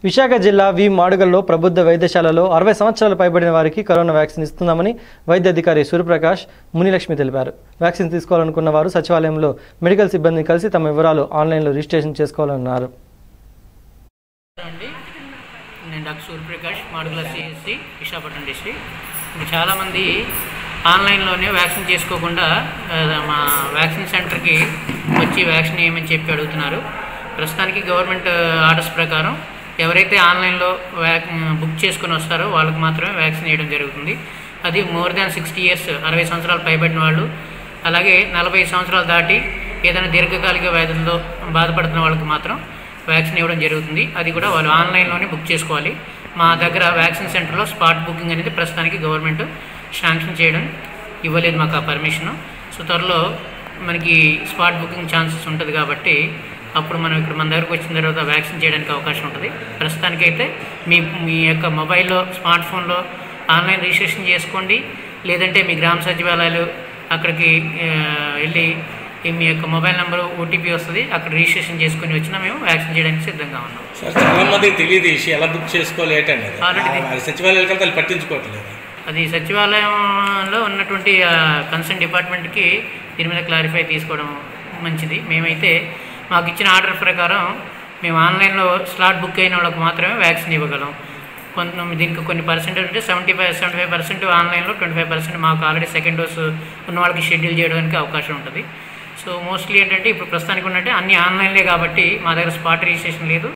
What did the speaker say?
విశాఖ జిల్లా వి మాడుగల్లో ప్రబుద్ధ వైద్యశాలలో అరవై సంవత్సరాలు పైబడిన వారికి కరోనా వ్యాక్సిన్ ఇస్తున్నామని వైద్య అధికారి సూర్యప్రకాష్ మునిలక్ష్మి తెలిపారు వ్యాక్సిన్ తీసుకోవాలనుకున్న వారు సచివాలయంలో మెడికల్ సిబ్బందిని కలిసి తమ వివరాలు ఆన్లైన్లో రిజిస్ట్రేషన్ చేసుకోవాలన్నారు అండి నేను doctor Suryaprakash Madugula CSC Visakhapatnam district ఇప్పుడు చాలామంది ఆన్లైన్లోనే వ్యాక్సిన్ చేసుకోకుండా ఆ, మా వ్యాక్సిన్ సెంటర్కి వచ్చి వ్యాక్సిన్ వేయమని చెప్పి అడుగుతున్నారు ప్రస్తుతానికి గవర్నమెంట్ ఆర్డర్స్ ప్రకారం ఎవరైతే ఆన్లైన్లో వ్యాక్ బుక్ చేసుకుని వస్తారో వాళ్ళకి మాత్రమే వ్యాక్సిన్ వేయడం జరుగుతుంది అది మోర్ దాన్ సిక్స్టీ ఇయర్స్ అరవై సంవత్సరాలు పైబడిన వాళ్ళు అలాగే నలభై సంవత్సరాలు దాటి ఏదైనా దీర్ఘకాలిక వ్యాధులతో బాధపడుతున్న వాళ్ళకి మాత్రం వ్యాక్సిన్ ఇవ్వడం జరుగుతుంది అది కూడా వాళ్ళు ఆన్లైన్లోనే బుక్ చేసుకోవాలి మా దగ్గర వ్యాక్సిన్ సెంటర్లో స్పాట్ బుకింగ్ అనేది ప్రస్తుతానికి గవర్నమెంట్ శాంక్షన్ చేయడం ఇవ్వలేదు మాకు ఆ పర్మిషను సో త్వరలో మనకి స్పాట్ బుకింగ్ ఛాన్సెస్ ఉంటుంది కాబట్టి అప్పుడు మనం ఇక్కడ మన దగ్గరకు వచ్చిన తర్వాత వ్యాక్సిన్ చేయడానికి అవకాశం ఉంటుంది ప్రస్తుతానికైతే మీ మీ యొక్క మొబైల్లో స్మార్ట్ ఫోన్లో ఆన్లైన్ రిజిస్ట్రేషన్ చేసుకోండి లేదంటే మీ గ్రామ సచివాలయాలు అక్కడికి ఆ, వెళ్ళి ఈ మీ యొక్క మొబైల్ నెంబర్ ఓటీపీ వస్తుంది అక్కడ రిజిస్ట్రేషన్ చేసుకుని వచ్చినా మేము వ్యాక్సిన్ చేయడానికి సిద్ధంగా ఉన్నాం సార్ చాలా మందికి తెలియదు ఈ విషయం ఎలా బుక్ చేసుకోవాలి ఏంటనేది Already. ఆ సచివాలయాలకు వెళ్తే వాళ్ళు పట్టించుకోవట్లేదు అది సచివాలయంలో ఉన్నటువంటి కన్సర్న్ డిపార్ట్మెంట్కి దీని మీద క్లారిఫై తీసుకోవడం మంచిది మేమైతే మాకు ఇచ్చిన ఆర్డర్ ప్రకారం మేము ఆన్లైన్లో స్లాట్ బుక్ అయిన వాళ్ళకి మాత్రమే వ్యాక్సిన్ ఇవ్వగలం కొంత దీనికి కొన్ని పర్సెంటేజ్ ఉంటే seventy five seventy five percent ఆన్లైన్లో ట్వంటీ ఫైవ్ పర్సెంట్ మాకు ఆల్రెడీ సెకండ్ డోస్ ఉన్న వాళ్ళకి షెడ్యూల్ చేయడానికి అవకాశం ఉంటుంది సో మోస్ట్లీ ఏంటంటే ఇప్పుడు ప్రస్తుతానికి ఉన్నట్టే అన్ని ఆన్లైన్లే కాబట్టి మా దగ్గర స్పాట్ రిజిస్ట్రేషన్ లేదు